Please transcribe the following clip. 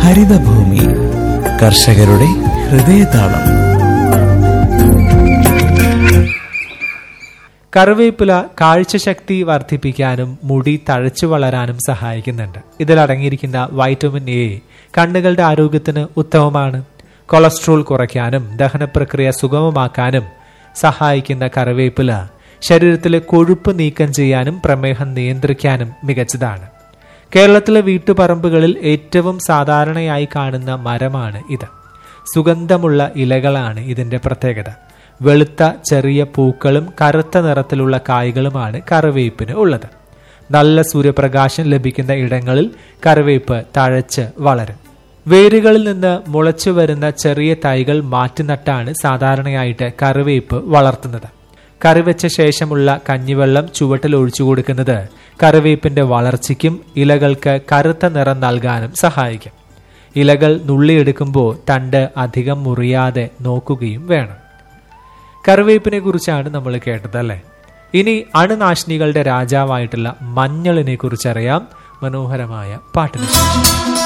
ഹരിതഭൂമി കർഷകരുടെ ഹൃദയതാളം കറിവേപ്പില കാഴ്ചശക്തി വർദ്ധിപ്പിക്കാനും മുടി തഴച്ചു വളരാനും സഹായിക്കുന്നുണ്ട് ഇതിൽ അടങ്ങിയിരിക്കുന്ന വൈറ്റമിൻ എ കണ്ണുകളുടെ ആരോഗ്യത്തിന് ഉത്തമമാണ് കൊളസ്ട്രോൾ കുറയ്ക്കാനും ദഹനപ്രക്രിയ സുഗമമാക്കാനും സഹായിക്കുന്ന കറിവേപ്പില ശരീരത്തിലെ കൊഴുപ്പ് നീക്കം ചെയ്യാനും പ്രമേഹം നിയന്ത്രിക്കാനും മികച്ചതാണ് കേരളത്തിലെ വീട്ടുപറമ്പുകളിൽ ഏറ്റവും സാധാരണയായി കാണുന്ന മരമാണ് ഇത് സുഗന്ധമുള്ള ഇലകളാണ് ഇതിന്റെ പ്രത്യേകത വെളുത്ത ചെറിയ പൂക്കളും കറുത്ത നിറത്തിലുള്ള കായ്കളുമാണ് കറിവേപ്പിന് ഉള്ളത് നല്ല സൂര്യപ്രകാശം ലഭിക്കുന്ന ഇടങ്ങളിൽ കറിവേപ്പ് തഴച്ച് വളരും വേരുകളിൽ നിന്ന് മുളച്ചു വരുന്ന ചെറിയ തൈകൾ മാറ്റി നട്ടാണ് സാധാരണയായിട്ട് കറിവേപ്പ് വളർത്തുന്നത് കറിവെച്ച ശേഷമുള്ള കഞ്ഞിവെള്ളം ചുവട്ടിൽ ഒഴിച്ചു കൊടുക്കുന്നത് കറിവേപ്പിന്റെ വളർച്ചയ്ക്കും ഇലകൾക്ക് കറുത്ത നിറം നൽകാനും സഹായിക്കും ഇലകൾ നുള്ളിയെടുക്കുമ്പോൾ തണ്ട് അധികം മുറിയാതെ നോക്കുകയും വേണം കറിവേപ്പിനെ കുറിച്ചാണ് നമ്മൾ കേട്ടത് അല്ലേ ഇനി അണുനാശിനികളുടെ രാജാവായിട്ടുള്ള മഞ്ഞളിനെ കുറിച്ചറിയാം മനോഹരമായ പാട്ടിന് ശേഷം